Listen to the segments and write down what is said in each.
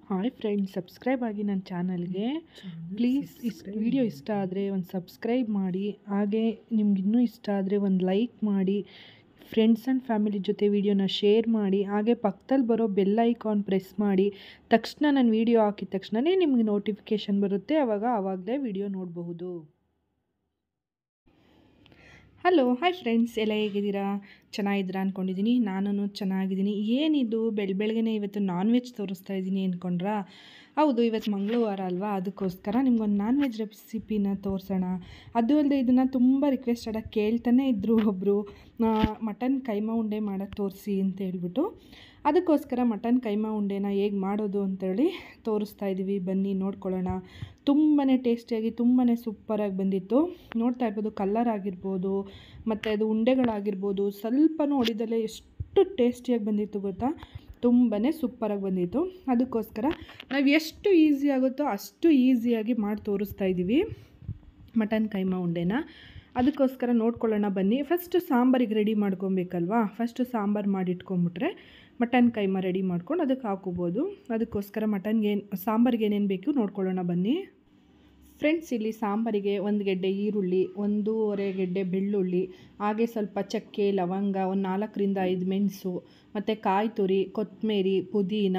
hi friends subscribe ಆಗಿ ನನ್ನ ಚಾನಲ್ಗೆ ಪ್ಲೀಸ್ ಇಸ್ ವಿಡಿಯೋ ಇಷ್ಟ ಆದರೆ ಒಂದು ಸಬ್ಸ್ಕ್ರೈಬ್ ಮಾಡಿ ಹಾಗೆ ನಿಮ್ಗೆ ಇನ್ನೂ ಇಷ್ಟ ಆದರೆ ಒಂದು ಲೈಕ್ ಮಾಡಿ ಫ್ರೆಂಡ್ಸ್ ಆ್ಯಂಡ್ ಫ್ಯಾಮಿಲಿ ಜೊತೆ ವಿಡಿಯೋನ ಶೇರ್ ಮಾಡಿ ಹಾಗೆ ಪಕ್ಕದಲ್ಲಿ ಬರೋ ಬೆಲ್ ಐಕಾನ್ ಪ್ರೆಸ್ ಮಾಡಿ ತಕ್ಷಣ ನಾನು ವಿಡಿಯೋ ಹಾಕಿದ ತಕ್ಷಣವೇ ನಿಮಗೆ ನೋಟಿಫಿಕೇಷನ್ ಬರುತ್ತೆ ಆವಾಗ ಆವಾಗಲೇ ವಿಡಿಯೋ ನೋಡಬಹುದು ಹಲೋ ಹಾಯ್ ಫ್ರೆಂಡ್ಸ್ ಎಲ್ಲ ಹೇಗಿದ್ದೀರಾ ಚೆನ್ನಾಗಿದ್ದೀರಾ ಅಂದ್ಕೊಂಡಿದ್ದೀನಿ ನಾನು ಚೆನ್ನಾಗಿದ್ದೀನಿ ಏನಿದು ಬೆಳ ಬೆಳಗ್ಗೆನೇ ಇವತ್ತು ನಾನ್ ವೆಜ್ ತೋರಿಸ್ತಾ ಇದ್ದೀನಿ ಅಂದ್ಕೊಂಡ್ರಾ ಹೌದು ಇವತ್ತು ಮಂಗಳವಾರ ಅಲ್ವಾ ಅದಕ್ಕೋಸ್ಕರ ನಿಮ್ಗೊಂದು ನಾನ್ ವೆಜ್ ರೆಸಿಪಿನ ತೋರಿಸೋಣ ಅದು ಅಲ್ಲದೆ ಇದನ್ನು ತುಂಬ ರಿಕ್ವೆಸ್ಟೆಡಾಗಿ ಕೇಳ್ತಾನೆ ಇದ್ದರು ಒಬ್ಬರು ಮಟನ್ ಕೈಮಾ ಉಂಡೆ ಮಾಡೋದು ತೋರಿಸಿ ಅಂತ ಹೇಳ್ಬಿಟ್ಟು ಅದಕ್ಕೋಸ್ಕರ ಮಟನ್ ಕೈಮಾ ಉಂಡೆನ ಹೇಗೆ ಮಾಡೋದು ಅಂತೇಳಿ ತೋರಿಸ್ತಾ ಇದ್ದೀವಿ ಬನ್ನಿ ನೋಡ್ಕೊಳ್ಳೋಣ ತುಂಬಾ ಟೇಸ್ಟಿಯಾಗಿ ತುಂಬಾ ಸೂಪರಾಗಿ ಬಂದಿತ್ತು ನೋಡ್ತಾ ಇರ್ಬೋದು ಕಲ್ಲರ್ ಆಗಿರ್ಬೋದು ಮತ್ತು ಅದು ಉಂಡೆಗಳಾಗಿರ್ಬೋದು ಸ್ವಲ್ಪನೂ ಹೊಡಿದಲ್ಲೇ ಎಷ್ಟು ಟೇಸ್ಟಿಯಾಗಿ ಬಂದಿತ್ತು ಗೊತ್ತಾ ತುಂಬಾ ಸೂಪರಾಗಿ ಬಂದಿತ್ತು ಅದಕ್ಕೋಸ್ಕರ ನಾವು ಎಷ್ಟು ಈಸಿ ಆಗುತ್ತೋ ಅಷ್ಟು ಈಸಿಯಾಗಿ ಮಾಡಿ ತೋರಿಸ್ತಾ ಇದ್ದೀವಿ ಮಟನ್ ಕೈಮಾ ಉಂಡೆನ ಅದಕ್ಕೋಸ್ಕರ ನೋಡ್ಕೊಳ್ಳೋಣ ಬನ್ನಿ ಫಸ್ಟು ಸಾಂಬಾರಿಗೆ ರೆಡಿ ಮಾಡ್ಕೊಬೇಕಲ್ವಾ ಫಸ್ಟು ಸಾಂಬಾರು ಮಾಡಿಟ್ಕೊಂಬಿಟ್ರೆ ಮಟನ್ ಕೈಮಾ ರೆಡಿ ಮಾಡ್ಕೊಂಡು ಅದಕ್ಕೆ ಹಾಕೋಬೋದು ಅದಕ್ಕೋಸ್ಕರ ಮಟನ್ಗೆ ಏನು ಸಾಂಬಾರಿಗೆ ಏನೇನು ಬೇಕು ನೋಡ್ಕೊಳ್ಳೋಣ ಬನ್ನಿ ಫ್ರೆಂಡ್ಸ್ ಇಲ್ಲಿ ಸಾಂಬಾರಿಗೆ ಒಂದು ಗೆಡ್ಡೆ ಈರುಳ್ಳಿ ಒಂದೂವರೆ ಗೆಡ್ಡೆ ಬೆಳ್ಳುಳ್ಳಿ ಹಾಗೆ ಸ್ವಲ್ಪ ಚಕ್ಕೆ ಲವಂಗ ಒಂದು ನಾಲ್ಕರಿಂದ ಐದು ಮೆಣಸು ಮತ್ತು ಕಾಯಿ ತುರಿ ಕೊತ್ತಂಬರಿ ಪುದೀನ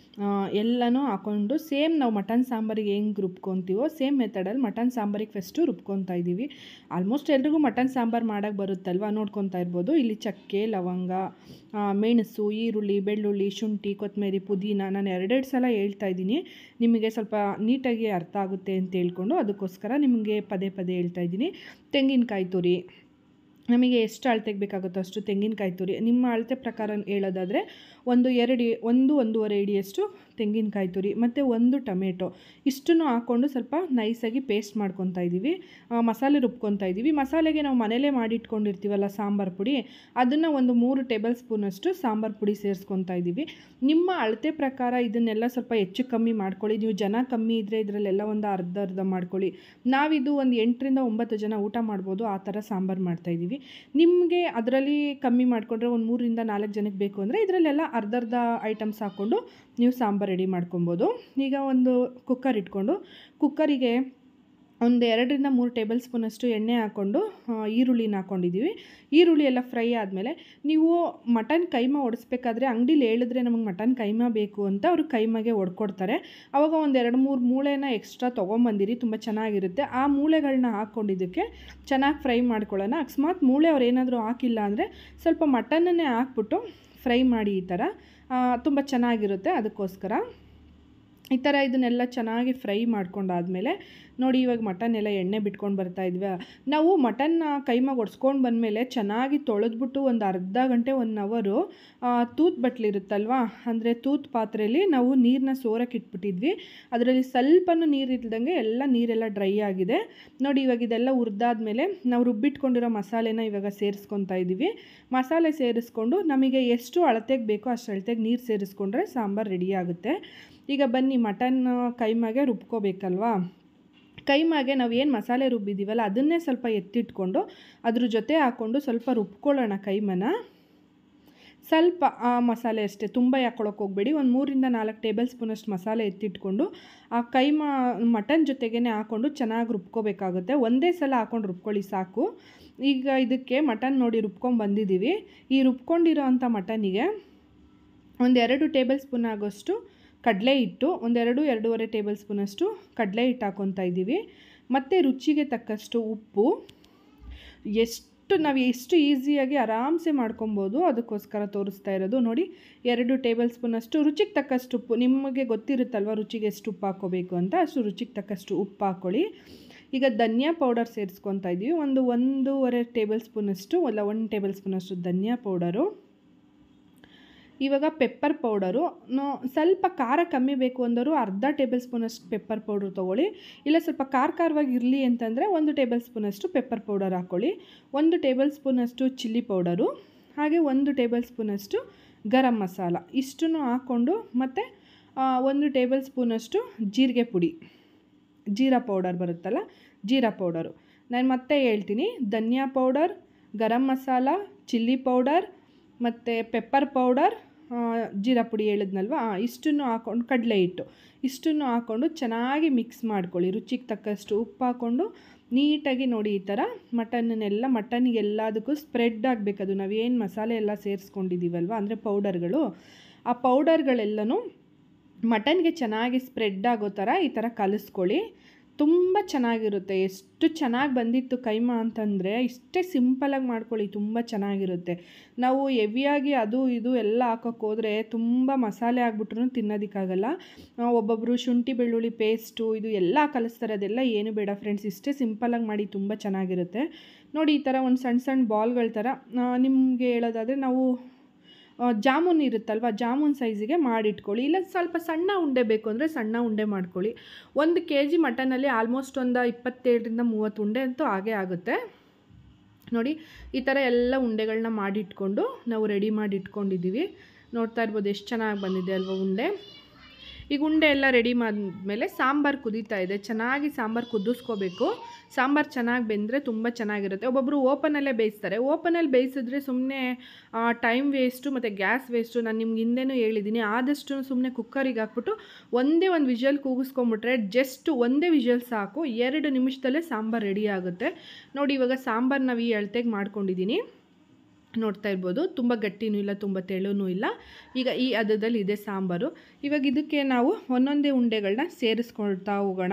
ಎಲ್ಲನೂ ಹಾಕ್ಕೊಂಡು ಸೇಮ್ ನಾವು ಮಟನ್ ಸಾಂಬಾರಿಗೆ ಹೆಂಗೆ ರುಬ್ಕೊತೀವೋ ಸೇಮ್ ಮೆಥಡಲ್ಲಿ ಮಟನ್ ಸಾಂಬಾರಿಗೆ ಫಸ್ಟು ರುಬ್ಕೊತಾ ಇದ್ದೀವಿ ಆಲ್ಮೋಸ್ಟ್ ಎಲ್ರಿಗೂ ಮಟನ್ ಸಾಂಬಾರು ಮಾಡೋಕ್ಕೆ ಬರುತ್ತಲ್ವ ನೋಡ್ಕೊತಾ ಇರ್ಬೋದು ಇಲ್ಲಿ ಚಕ್ಕೆ ಲವಂಗ ಮೆಣಸು ಈರುಳ್ಳಿ ಬೆಳ್ಳುಳ್ಳಿ ಶುಂಠಿ ಕೊತ್ತಂಬರಿ ಪುದೀನ ನಾನು ಎರಡೆರಡು ಸಲ ಹೇಳ್ತಾ ಇದ್ದೀನಿ ನಿಮಗೆ ಸ್ವಲ್ಪ ನೀಟಾಗಿ ಅರ್ಥ ಆಗುತ್ತೆ ಅಂತ ಹೇಳ್ಕೊಂಡು ಅದಕ್ಕೋಸ್ಕರ ನಿಮಗೆ ಪದೇ ಪದೇ ಹೇಳ್ತಾ ಇದ್ದೀನಿ ತೆಂಗಿನಕಾಯಿ ತುರಿ ನಮಗೆ ಎಷ್ಟು ಅಳತೆಗೆ ಬೇಕಾಗುತ್ತೋ ಅಷ್ಟು ತೆಂಗಿನಕಾಯಿ ತುರಿ ನಿಮ್ಮ ಅಳತೆ ಪ್ರಕಾರ ಹೇಳೋದಾದರೆ ಒಂದು ಎರಡು ಒಂದು ಒಂದೂವರೆ ಇಡಿಯಷ್ಟು ತೆಂಗಿನಕಾಯಿ ತುರಿ ಮತ್ತು ಒಂದು ಟೊಮೆಟೊ ಇಷ್ಟನ್ನು ಹಾಕ್ಕೊಂಡು ಸ್ವಲ್ಪ ನೈಸಾಗಿ ಪೇಸ್ಟ್ ಮಾಡ್ಕೊತಾ ಇದ್ದೀವಿ ಮಸಾಲೆ ರುಬ್ಕೊತಾ ಇದ್ದೀವಿ ಮಸಾಲೆಗೆ ನಾವು ಮನೇಲೇ ಮಾಡಿಟ್ಕೊಂಡಿರ್ತೀವಲ್ಲ ಸಾಂಬಾರು ಪುಡಿ ಅದನ್ನು ಒಂದು ಮೂರು ಟೇಬಲ್ ಸ್ಪೂನಷ್ಟು ಸಾಂಬಾರು ಪುಡಿ ಸೇರಿಸ್ಕೊತಾ ಇದ್ದೀವಿ ನಿಮ್ಮ ಅಳತೆ ಪ್ರಕಾರ ಇದನ್ನೆಲ್ಲ ಸ್ವಲ್ಪ ಹೆಚ್ಚು ಕಮ್ಮಿ ಮಾಡ್ಕೊಳ್ಳಿ ನೀವು ಜನ ಕಮ್ಮಿ ಇದ್ದರೆ ಇದರಲ್ಲೆಲ್ಲ ಒಂದು ಅರ್ಧ ಅರ್ಧ ಮಾಡ್ಕೊಳ್ಳಿ ನಾವಿದು ಒಂದು ಎಂಟರಿಂದ ಒಂಬತ್ತು ಜನ ಊಟ ಮಾಡ್ಬೋದು ಆ ಥರ ಸಾಂಬಾರು ಮಾಡ್ತಾಯಿದ್ದೀವಿ ನಿಮಗೆ ಅದರಲ್ಲಿ ಕಮ್ಮಿ ಮಾಡಿಕೊಂಡ್ರೆ ಒಂದು ಮೂರರಿಂದ ನಾಲ್ಕು ಜನಕ್ಕೆ ಬೇಕು ಅಂದರೆ ಇದರಲ್ಲೆಲ್ಲ ಅರ್ಧ ಅರ್ಧ ಐಟಮ್ಸ್ ಹಾಕ್ಕೊಂಡು ನೀವು ಸಾಂಬಾರು ರೆಡಿ ಮಾಡ್ಕೊಬೋದು ಈಗ ಒಂದು ಕುಕ್ಕರ್ ಇಟ್ಕೊಂಡು ಕುಕ್ಕರಿಗೆ ಒಂದು ಎರಡರಿಂದ ಮೂರು ಟೇಬಲ್ ಸ್ಪೂನಷ್ಟು ಎಣ್ಣೆ ಹಾಕ್ಕೊಂಡು ಈರುಳ್ಳಿನ ಹಾಕ್ಕೊಂಡಿದ್ದೀವಿ ಈರುಳ್ಳಿ ಎಲ್ಲ ಫ್ರೈ ಆದಮೇಲೆ ನೀವು ಮಟನ್ ಕೈಮಾ ಒಡಿಸ್ಬೇಕಾದ್ರೆ ಅಂಗಡಿಲಿ ಹೇಳಿದ್ರೆ ನಮಗೆ ಮಟನ್ ಕೈಮಾ ಬೇಕು ಅಂತ ಅವರು ಕೈಮಾಗೆ ಒಡ್ಕೊಡ್ತಾರೆ ಆವಾಗ ಒಂದು ಎರಡು ಮೂರು ಮೂಳೆನ ಎಕ್ಸ್ಟ್ರಾ ತೊಗೊಂಬಂದಿರಿ ತುಂಬ ಚೆನ್ನಾಗಿರುತ್ತೆ ಆ ಮೂಳೆಗಳನ್ನ ಹಾಕ್ಕೊಂಡಿದ್ದಕ್ಕೆ ಚೆನ್ನಾಗಿ ಫ್ರೈ ಮಾಡ್ಕೊಳ್ಳೋಣ ಅಕಸ್ಮಾತ್ ಮೂಳೆ ಅವ್ರು ಏನಾದರೂ ಹಾಕಿಲ್ಲ ಅಂದರೆ ಸ್ವಲ್ಪ ಮಟನನ್ನೇ ಹಾಕ್ಬಿಟ್ಟು ಫ್ರೈ ಮಾಡಿ ಈ ಥರ ತುಂಬ ಚೆನ್ನಾಗಿರುತ್ತೆ ಅದಕ್ಕೋಸ್ಕರ ಈ ಥರ ಇದನ್ನೆಲ್ಲ ಚೆನ್ನಾಗಿ ಫ್ರೈ ಮಾಡ್ಕೊಂಡಾದಮೇಲೆ ನೋಡಿ ಇವಾಗ ಮಟನ್ ಎಲ್ಲ ಎಣ್ಣೆ ಬಿಟ್ಕೊಂಡು ಬರ್ತಾ ಇದ್ವಿ ನಾವು ಮಟನ್ನ ಕೈಮಾಗ ಒಡ್ಸ್ಕೊಂಡು ಬಂದಮೇಲೆ ಚೆನ್ನಾಗಿ ತೊಳೆದ್ಬಿಟ್ಟು ಒಂದು ಅರ್ಧ ಗಂಟೆ ಒನ್ ಅವರು ತೂತ್ ಬಟ್ಲಿರುತ್ತಲ್ವ ಅಂದರೆ ತೂತ್ ಪಾತ್ರೆಯಲ್ಲಿ ನಾವು ನೀರನ್ನ ಸೋರಕ್ಕೆ ಇಟ್ಬಿಟ್ಟಿದ್ವಿ ಅದರಲ್ಲಿ ಸ್ವಲ್ಪನೂ ನೀರು ಇಲ್ದಂಗೆ ಎಲ್ಲ ನೀರೆಲ್ಲ ಡ್ರೈ ಆಗಿದೆ ನೋಡಿ ಇವಾಗ ಇದೆಲ್ಲ ಹುರಿದಾದ್ಮೇಲೆ ನಾವು ರುಬ್ಬಿಟ್ಕೊಂಡಿರೋ ಮಸಾಲೆನ ಇವಾಗ ಸೇರಿಸ್ಕೊತಾ ಇದ್ದೀವಿ ಮಸಾಲೆ ಸೇರಿಸ್ಕೊಂಡು ನಮಗೆ ಎಷ್ಟು ಅಳತೆಗೆ ಬೇಕೋ ಅಷ್ಟು ಅಳತೆಗೆ ನೀರು ಸೇರಿಸ್ಕೊಂಡ್ರೆ ಸಾಂಬಾರು ರೆಡಿ ಆಗುತ್ತೆ ಈಗ ಬನ್ನಿ ಮಟನ್ ಕೈಮಾಗೆ ರುಬ್ಕೋಬೇಕಲ್ವಾ ಕೈಮಾಗೆ ನಾವು ಏನು ಮಸಾಲೆ ರುಬ್ಬಿದ್ದೀವಲ್ಲ ಅದನ್ನೇ ಸ್ವಲ್ಪ ಎತ್ತಿಟ್ಕೊಂಡು ಅದ್ರ ಜೊತೆ ಹಾಕ್ಕೊಂಡು ಸ್ವಲ್ಪ ರುಬ್ಕೊಳ್ಳೋಣ ಕೈಮನ ಸ್ವಲ್ಪ ಆ ಮಸಾಲೆ ಅಷ್ಟೇ ತುಂಬ ಹಾಕ್ಕೊಳಕ್ಕೆ ಹೋಗಬೇಡಿ ಒಂದು ಮೂರಿಂದ ನಾಲ್ಕು ಟೇಬಲ್ ಸ್ಪೂನಷ್ಟು ಮಸಾಲೆ ಎತ್ತಿಟ್ಕೊಂಡು ಆ ಕೈಮಾ ಮಟನ್ ಜೊತೆಗೇ ಹಾಕ್ಕೊಂಡು ಚೆನ್ನಾಗಿ ರುಬ್ಕೋಬೇಕಾಗುತ್ತೆ ಒಂದೇ ಸಲ ಹಾಕ್ಕೊಂಡು ರುಬ್ಕೊಳ್ಳಿ ಸಾಕು ಈಗ ಇದಕ್ಕೆ ಮಟನ್ ನೋಡಿ ರುಬ್ಕೊಂಡು ಬಂದಿದ್ದೀವಿ ಈ ರುಬ್ಕೊಂಡಿರೋ ಅಂಥ ಮಟನಿಗೆ ಒಂದೆರಡು ಟೇಬಲ್ ಸ್ಪೂನ್ ಆಗೋಷ್ಟು ಕಡಲೆ ಹಿಟ್ಟು ಒಂದೆರಡು ಎರಡೂವರೆ ಟೇಬಲ್ ಸ್ಪೂನಷ್ಟು ಕಡಲೆ ಹಿಟ್ಟು ಹಾಕ್ಕೊತಾ ಇದ್ದೀವಿ ಮತ್ತು ರುಚಿಗೆ ತಕ್ಕಷ್ಟು ಉಪ್ಪು ಎಷ್ಟು ನಾವು ಎಷ್ಟು ಈಸಿಯಾಗಿ ಆರಾಮ್ಸೆ ಮಾಡ್ಕೊಬೋದು ಅದಕ್ಕೋಸ್ಕರ ತೋರಿಸ್ತಾ ಇರೋದು ನೋಡಿ ಎರಡು ಟೇಬಲ್ ಸ್ಪೂನಷ್ಟು ರುಚಿಗೆ ತಕ್ಕಷ್ಟು ಉಪ್ಪು ನಿಮಗೆ ಗೊತ್ತಿರುತ್ತಲ್ವ ರುಚಿಗೆ ಎಷ್ಟು ಉಪ್ಪು ಹಾಕ್ಕೋಬೇಕು ಅಂತ ಅಷ್ಟು ರುಚಿಗೆ ತಕ್ಕಷ್ಟು ಉಪ್ಪು ಹಾಕ್ಕೊಳ್ಳಿ ಈಗ ಧನಿಯಾ ಪೌಡರ್ ಸೇರಿಸ್ಕೊತಾ ಇದ್ದೀವಿ ಒಂದು ಒಂದೂವರೆ ಟೇಬಲ್ ಸ್ಪೂನಷ್ಟು ಅಲ್ಲ ಒಂದು ಟೇಬಲ್ ಸ್ಪೂನಷ್ಟು ಧನಿಯಾ ಪೌಡರು ಇವಾಗ ಪೆಪ್ಪರ್ ಪೌಡರು ಸ್ವಲ್ಪ ಖಾರ ಕಮ್ಮಿ ಬೇಕು ಅಂದರು ಅರ್ಧ ಟೇಬಲ್ ಸ್ಪೂನಷ್ಟು ಪೆಪ್ಪರ್ ಪೌಡ್ರ್ ತೊಗೊಳ್ಳಿ ಇಲ್ಲ ಸ್ವಲ್ಪ ಖಾರ ಖಾರವಾಗಿ ಇರಲಿ ಅಂತಂದರೆ ಒಂದು ಟೇಬಲ್ ಸ್ಪೂನಷ್ಟು ಪೆಪ್ಪರ್ ಪೌಡರ್ ಹಾಕ್ಕೊಳ್ಳಿ ಒಂದು ಟೇಬಲ್ ಸ್ಪೂನಷ್ಟು ಚಿಲ್ಲಿ ಪೌಡರು ಹಾಗೆ ಒಂದು ಟೇಬಲ್ ಸ್ಪೂನಷ್ಟು ಗರಂ ಮಸಾಲ ಇಷ್ಟನ್ನು ಹಾಕ್ಕೊಂಡು ಮತ್ತು ಒಂದು ಟೇಬಲ್ ಸ್ಪೂನಷ್ಟು ಜೀರಿಗೆ ಪುಡಿ ಜೀರಾ ಪೌಡರ್ ಬರುತ್ತಲ್ಲ ಜೀರಾ ಪೌಡರು ನಾನು ಮತ್ತೆ ಹೇಳ್ತೀನಿ ಧನಿಯಾ powder garam masala chilli powder ಮತ್ತು ಪೆಪ್ಪರ್ ಪೌಡರ್ ಜೀರಾ ಪುಡಿ ಹೇಳಿದ್ನಲ್ವ ಆ, ಇಷ್ಟನ್ನು ಹಾಕ್ಕೊಂಡು ಕಡಲೆ ಹಿಟ್ಟು ಇಷ್ಟನ್ನು ಹಾಕ್ಕೊಂಡು ಚೆನ್ನಾಗಿ ಮಿಕ್ಸ್ ಮಾಡ್ಕೊಳ್ಳಿ ರುಚಿಗೆ ತಕ್ಕಷ್ಟು ಉಪ್ಪು ಹಾಕ್ಕೊಂಡು ನೀಟಾಗಿ ನೋಡಿ ಈ ಥರ ಮಟನ್ನೆಲ್ಲ ಮಟನ್ಗೆ ಎಲ್ಲದಕ್ಕೂ ಸ್ಪ್ರೆಡ್ ಆಗಬೇಕು ಅದು ನಾವೇನು ಮಸಾಲೆ ಎಲ್ಲ ಸೇರಿಸ್ಕೊಂಡಿದ್ದೀವಲ್ವ ಅಂದರೆ ಪೌಡರ್ಗಳು ಆ ಪೌಡರ್ಗಳೆಲ್ಲನೂ ಮಟನ್ಗೆ ಚೆನ್ನಾಗಿ ಸ್ಪ್ರೆಡ್ ಆಗೋ ಥರ ಈ ಥರ ಕಲಿಸ್ಕೊಳ್ಳಿ ತುಂಬ ಚೆನ್ನಾಗಿರುತ್ತೆ ಎಷ್ಟು ಚೆನ್ನಾಗಿ ಬಂದಿತ್ತು ಕೈಮಾ ಅಂತಂದರೆ ಇಷ್ಟೇ ಸಿಂಪಲಾಗಿ ಮಾಡ್ಕೊಳ್ಳಿ ತುಂಬ ಚೆನ್ನಾಗಿರುತ್ತೆ ನಾವು ಹೆವಿಯಾಗಿ ಅದು ಇದು ಎಲ್ಲ ಹಾಕೋಕ್ಕೆ ಹೋದರೆ ತುಂಬ ಮಸಾಲೆ ಆಗ್ಬಿಟ್ರೂ ತಿನ್ನೋದಕ್ಕಾಗಲ್ಲ ಆ, ಒಬ್ಬೊಬ್ಬರು ಶುಂಠಿ ಬೆಳ್ಳುಳ್ಳಿ ಪೇಸ್ಟು ಇದು ಎಲ್ಲ ಕಲಿಸ್ತಾರೆ ಅದೆಲ್ಲ ಏನು ಬೇಡ ಫ್ರೆಂಡ್ಸ್ ಇಷ್ಟೇ ಸಿಂಪಲಾಗಿ ಮಾಡಿ ತುಂಬ ಚೆನ್ನಾಗಿರುತ್ತೆ ನೋಡಿ ಈ ಥರ ಒಂದು ಸಣ್ಣ ಸಣ್ಣ ಬಾಲ್ಗಳ ಥರ ನಿಮಗೆ ಹೇಳೋದಾದರೆ ನಾವು ಆ, ಜಾಮೂನ್ ಇರುತ್ತಲ್ವ ಜಾಮೂನ್ ಸೈಜಿಗೆ ಮಾಡಿಟ್ಕೊಳ್ಳಿ ಇಲ್ಲ ಸ್ವಲ್ಪ ಸಣ್ಣ ಉಂಡೆ ಬೇಕು ಅಂದರೆ ಸಣ್ಣ ಉಂಡೆ ಮಾಡ್ಕೊಳ್ಳಿ ಒಂದು ಕೆ ಜಿ ಮಟನಲ್ಲಿ ಆಲ್ಮೋಸ್ಟ್ ಒಂದು ಇಪ್ಪತ್ತೇಳರಿಂದ ಮೂವತ್ತು ಉಂಡೆ ಅಂತೂ ಆಗೇ ಆಗುತ್ತೆ ನೋಡಿ ಈ ಥರ ಎಲ್ಲ ಉಂಡೆಗಳನ್ನ ಮಾಡಿಟ್ಕೊಂಡು ನಾವು ರೆಡಿ ಮಾಡಿ ಇಟ್ಕೊಂಡಿದ್ದೀವಿ ನೋಡ್ತಾ ಇರ್ಬೋದು ಎಷ್ಟು ಚೆನ್ನಾಗಿ ಬಂದಿದೆ ಅಲ್ವಾ ಉಂಡೆ ಈಗ ಉಂಡೆ ಎಲ್ಲ ರೆಡಿ ಮಾಡಿದ್ಮೇಲೆ ಸಾಂಬಾರು ಕುದೀತಾ ಇದೆ ಚೆನ್ನಾಗಿ ಸಾಂಬಾರು ಕುದಿಸ್ಕೋಬೇಕು ಸಾಂಬಾರು ಚೆನ್ನಾಗಿ ಬೆಂದರೆ ತುಂಬ ಚೆನ್ನಾಗಿರುತ್ತೆ ಒಬ್ಬೊಬ್ಬರು ಓಪನಲ್ಲೇ ಬೇಯಿಸ್ತಾರೆ ಓಪನಲ್ಲಿ ಬೇಯಿಸಿದ್ರೆ ಸುಮ್ಮನೆ ಟೈಮ್ ವೇಸ್ಟು ಮತ್ತು ಗ್ಯಾಸ್ ವೇಸ್ಟು ನಾನು ನಿಮ್ಗೆ ಹಿಂದೆನೂ ಹೇಳಿದ್ದೀನಿ ಆದಷ್ಟು ಸುಮ್ಮನೆ ಕುಕ್ಕರಿಗೆ ಹಾಕ್ಬಿಟ್ಟು ಒಂದೇ ಒಂದು ವಿಷಲ್ ಕೂಗಿಸ್ಕೊಂಬಿಟ್ರೆ ಜಸ್ಟ್ ಒಂದೇ ವಿಷಲ್ ಸಾಕು ಎರಡು ನಿಮಿಷದಲ್ಲೇ ಸಾಂಬಾರು ರೆಡಿ ಆಗುತ್ತೆ ನೋಡಿ ಇವಾಗ ಸಾಂಬಾರು ನಾವು ಈ ಅಳತೆಗೆ ಮಾಡ್ಕೊಂಡಿದ್ದೀನಿ ನೋಡ್ತಾ ಇರ್ಬೋದು ತುಂಬ ಗಟ್ಟಿನೂ ಇಲ್ಲ ತುಂಬ ತೆಳುನೂ ಇಲ್ಲ ಈಗ ಈ ಹದದಲ್ಲಿ ಇದೆ ಸಾಂಬಾರು ಇವಾಗ ಇದಕ್ಕೆ ನಾವು ಒಂದೊಂದೇ ಉಂಡೆಗಳನ್ನ ಸೇರಿಸ್ಕೊಳ್ತಾ ಹೋಗೋಣ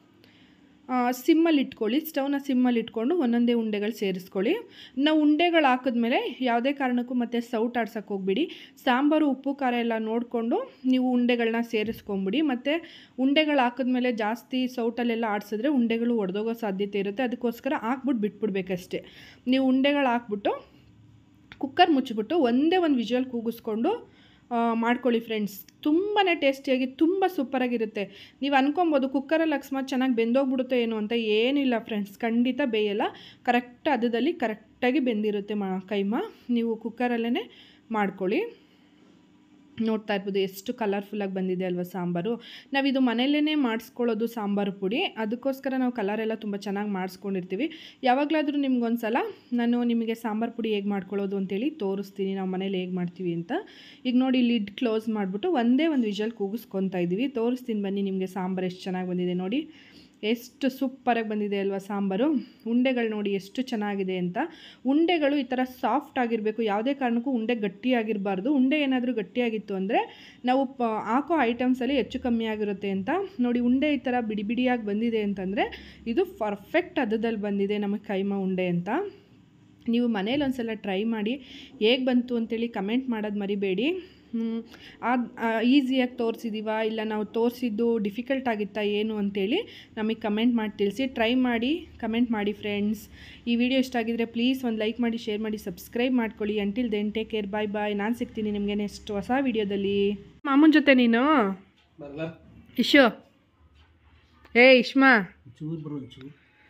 ಸಿಮ್ಮಲ್ಲಿ ಇಟ್ಕೊಳ್ಳಿ ಸ್ಟವ್ನ ಸಿಮ್ಮಲ್ಲಿ ಇಟ್ಕೊಂಡು ಒಂದೊಂದೇ ಉಂಡೆಗಳು ಸೇರಿಸ್ಕೊಳ್ಳಿ ನಾವು ಉಂಡೆಗಳು ಹಾಕಿದ್ಮೇಲೆ ಯಾವುದೇ ಕಾರಣಕ್ಕೂ ಮತ್ತೆ ಸೌಟ್ ಆಡ್ಸೋಕ್ಕೆ ಹೋಗ್ಬಿಡಿ ಸಾಂಬಾರು ಉಪ್ಪು ಖಾರ ಎಲ್ಲ ನೋಡಿಕೊಂಡು ನೀವು ಉಂಡೆಗಳನ್ನ ಸೇರಿಸ್ಕೊಂಬಿಡಿ ಮತ್ತು ಉಂಡೆಗಳು ಹಾಕಿದ್ಮೇಲೆ ಜಾಸ್ತಿ ಸೌಟಲ್ಲೆಲ್ಲ ಆಡಿಸಿದ್ರೆ ಉಂಡೆಗಳು ಒಡೆದೋಗೋ ಸಾಧ್ಯತೆ ಇರುತ್ತೆ ಅದಕ್ಕೋಸ್ಕರ ಹಾಕ್ಬಿಟ್ಟು ಬಿಟ್ಬಿಡ್ಬೇಕಷ್ಟೇ ನೀವು ಉಂಡೆಗಳು ಹಾಕ್ಬಿಟ್ಟು ಕುಕ್ಕರ್ ಮುಚ್ಚಿಬಿಟ್ಟು ಒಂದೇ ಒಂದು ವಿಜುವಲ್ ಕೂಗಿಸ್ಕೊಂಡು ಆ, ಮಾಡ್ಕೊಳ್ಳಿ ಫ್ರೆಂಡ್ಸ್ ತುಂಬಾ ಟೇಸ್ಟಿಯಾಗಿ ತುಂಬ ಸೂಪರಾಗಿರುತ್ತೆ ನೀವು ಅನ್ಕೊಬೋದು ಕುಕ್ಕರಲ್ಲಿ ಅಕಸ್ಮಾತ್ ಚೆನ್ನಾಗಿ ಬೆಂದೋಗ್ಬಿಡುತ್ತೆ ಏನು ಅಂತ ಏನಿಲ್ಲ ಫ್ರೆಂಡ್ಸ್ ಖಂಡಿತ ಬೇಯಲ್ಲ ಕರೆಕ್ಟ್ ಹದದಲ್ಲಿ ಕರೆಕ್ಟಾಗಿ ಬೆಂದಿರುತ್ತೆ ಮಾ ಕೈಮಾ ನೀವು ಕುಕ್ಕರಲ್ಲೇ ಮಾಡ್ಕೊಳ್ಳಿ ನೋಡ್ತಾ ಇರ್ಬೋದು ಎಷ್ಟು ಕಲರ್ಫುಲ್ಲಾಗಿ ಬಂದಿದೆ ಅಲ್ವಾ ಸಾಂಬಾರು ನಾವಿದು ಮನೆಯಲ್ಲೇ ಮಾಡಿಸ್ಕೊಳ್ಳೋದು ಸಾಂಬಾರು ಪುಡಿ ಅದಕ್ಕೋಸ್ಕರ ನಾವು ಕಲರ್ ಎಲ್ಲ ತುಂಬ ಚೆನ್ನಾಗಿ ಮಾಡಿಸ್ಕೊಂಡಿರ್ತೀವಿ ಯಾವಾಗಲಾದರೂ ನಿಮ್ಗೊಂದು ಸಲ ನಾನು ನಿಮಗೆ ಸಾಂಬಾರು ಪುಡಿ ಹೇಗೆ ಮಾಡ್ಕೊಳ್ಳೋದು ಅಂತೇಳಿ ತೋರಿಸ್ತೀನಿ ನಾವು ಮನೇಲಿ ಹೇಗೆ ಮಾಡ್ತೀವಿ ಅಂತ ಈಗ ನೋಡಿ ಲಿಡ್ ಕ್ಲೋಸ್ ಮಾಡಿಬಿಟ್ಟು ಒಂದೇ ಒಂದು ವಿಜಲ್ ಕೂಗಿಸ್ಕೊತಾ ಇದ್ದೀವಿ ತೋರಿಸ್ತೀನಿ ಬನ್ನಿ ನಿಮಗೆ ಸಾಂಬಾರು ಎಷ್ಟು ಚೆನ್ನಾಗಿ ಬಂದಿದೆ ನೋಡಿ ಎಷ್ಟು ಸೂಪರಾಗಿ ಬಂದಿದೆ ಅಲ್ವಾ ಸಾಂಬಾರು ಉಂಡೆಗಳು ನೋಡಿ ಎಷ್ಟು ಚೆನ್ನಾಗಿದೆ ಅಂತ ಉಂಡೆಗಳು ಈ ಥರ ಸಾಫ್ಟ್ ಆಗಿರಬೇಕು ಯಾವುದೇ ಕಾರಣಕ್ಕೂ ಉಂಡೆ ಗಟ್ಟಿಯಾಗಿರಬಾರ್ದು ಉಂಡೆ ಏನಾದರೂ ಗಟ್ಟಿಯಾಗಿತ್ತು ಅಂದರೆ ನಾವು ಪ ಹಾಕೋ ಐಟಮ್ಸಲ್ಲಿ ಹೆಚ್ಚು ಕಮ್ಮಿ ಆಗಿರುತ್ತೆ ಅಂತ ನೋಡಿ ಉಂಡೆ ಈ ಥರ ಬಿಡಿ ಬಿಡಿಯಾಗಿ ಬಂದಿದೆ ಅಂತಂದರೆ ಇದು ಪರ್ಫೆಕ್ಟ್ ಹದದಲ್ಲಿ ಬಂದಿದೆ ನಮಗೆ ಕೈಮಾ ಉಂಡೆ ಅಂತ ನೀವು ಮನೇಲಿ ಒಂದ್ಸಲ ಟ್ರೈ ಮಾಡಿ ಹೇಗೆ ಬಂತು ಅಂತೇಳಿ ಕಮೆಂಟ್ ಮಾಡೋದು ಮರಿಬೇಡಿ ಅದು ಈಸಿಯಾಗಿ ತೋರಿಸಿದ್ದೀವ ಇಲ್ಲ ನಾವು ತೋರಿಸಿದ್ದು ಡಿಫಿಕಲ್ಟ್ ಆಗಿತ್ತಾ ಏನು ಅಂತೇಳಿ ನಮಗೆ ಕಮೆಂಟ್ ಮಾಡಿ ತಿಳಿಸಿ ಟ್ರೈ ಮಾಡಿ ಕಮೆಂಟ್ ಮಾಡಿ ಫ್ರೆಂಡ್ಸ್ ಈ ವಿಡಿಯೋ ಇಷ್ಟ ಆಗಿದ್ರೆ ಪ್ಲೀಸ್ ಒಂದು ಲೈಕ್ ಮಾಡಿ ಶೇರ್ ಮಾಡಿ ಸಬ್ಸ್ಕ್ರೈಬ್ ಮಾಡ್ಕೊಳ್ಳಿ until then take care bye bye ನಾನು ಸಿಗ್ತೀನಿ ನಿಮಗೆ ನೆಕ್ಸ್ಟ್ ಹೊಸ ವಿಡಿಯೋದಲ್ಲಿ ಮಾಮೂನ್ ಜೊತೆ ನೀನು ಬರ್ಲಾ ಇಶು ಏ ಇಶ್ಮಾ ಚೂರು ಬರು ಚೂರು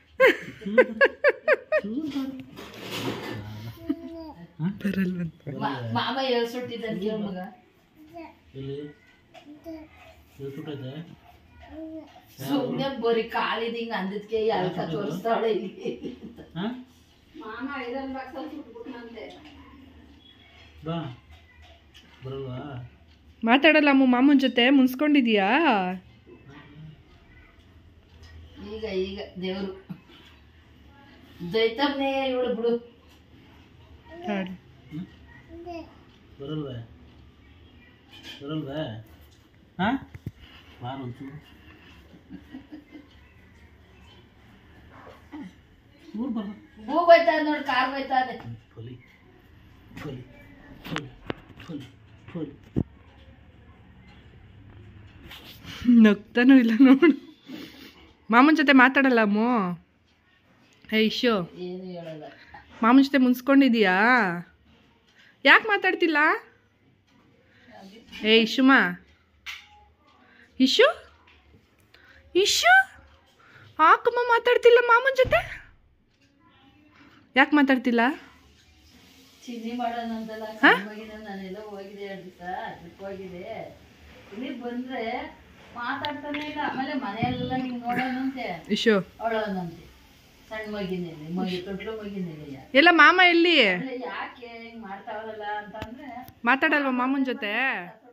ಬರಲ್ವಂತ ಮಾಮ ಹೇಳ್ಸುಟ್ಟಿದ್ದಂತ ಕೇಳ ಮಗ ಎಲ್ಲಿ ಎಲ್ಲಿ ಸುಟ್ಟೈತೆ ಸುಮ್ನೆ ಬರೀ ಕಾಲಿದ ಹಿಂಗ ಅಂದಿದ್ಕೆ ಅಲ್ಕ ತೋರಿಸ್ತಾಳೆ ಇಲ್ಲಿ ಹಾಂ ಬಾ ಬರಲ್ವಾ ಮಾತಾಡಲ್ಲ ಅಮ್ಮ ಮಾಮೂನ್ ಜೊತೆ ಮುನ್ಸ್ಕೊಂಡಿದ್ಯಾ ಈಗ ಈಗ ದೇವ್ರು ದೈತಮ್ನೇ ಇವಳು ಬಿಡು ಹಾಡು ಬರಲ್ವೇ ಬರಲ್ವೇ ಹಾಂ ಬಾರ ಒಂಚೂರು ಚೂರು ಬರ ಹೂ ಬೈತಾ ನೋಡಿ ಕಾರ್ ಬೈತಾ ಇದೆ ಫಲಿ ಫಲಿ ಫಲಿ ಫಲಿ ಫಲಿ ನಗ್ತಾನೂ ಇಲ್ಲ ನೋಡು ಮಾಮನ್ ಜೊತೆ ಮಾತಾಡಲ್ಲ ಅಮ್ಮ ಏ ಇಶು ಏನು ಹೇಳಲ್ಲ ಮಾಮನ್ ಜೊತೆ ಮುನ್ಸ್ಕೊಂಡಿದ್ಯಾ ಯಾಕೆ ಮಾತಾಡ್ತಿಲ್ಲ ಏ ಇಶುಮಾ ಇಶು ಇಶು ಹಾಕಮ್ಮ ಮಾತಾಡ್ತಿಲ್ಲ ಮಾಮನ್ ಜೊತೆ ಯಾಕೆ ಮಾತಾಡ್ತಿಲ್ಲ ಚಿನ್ನಿ ಮಾಡೋಣ ಅಂತಲ್ಲ ಹೋಗಿದೆ ನಾನೆಲ್ಲ ಹೋಗಿದೆ ಎರಡು ದಿವಸ ಟ್ರಿಪ್ ಹೋಗಿದೆ ಇಲ್ಲಿ ಬಂದ್ರೆ ಮಾತಾಡ್ತಾನೆ ಇಲ್ಲ ಆಮೇಲೆ ಮನೆಯೆಲ್ಲ ಹಿಂಗ್ ನೋಡೋಣಂತೆ ಇಶು ಅವಳೋನಂತೆ ಸಣ್ಣ ಮಗಿನಲ್ಲಿ ಮಗಿ ತೊಟ್ಲು ಮಗಿನಲ್ಲಿ ಎಲ್ಲ ಮಾಮ ಎಲ್ಲಿ ಯಾಕೆ ಹಿಂಗ್ ಮಾಡ್ತಾವಲ್ಲ ಅಂತ ಅಂದ್ರೆ ಮಾತಾಡಲ್ವಾ ಮಾಮನ ಜೊತೆ ಸ್ವಲ್ಪ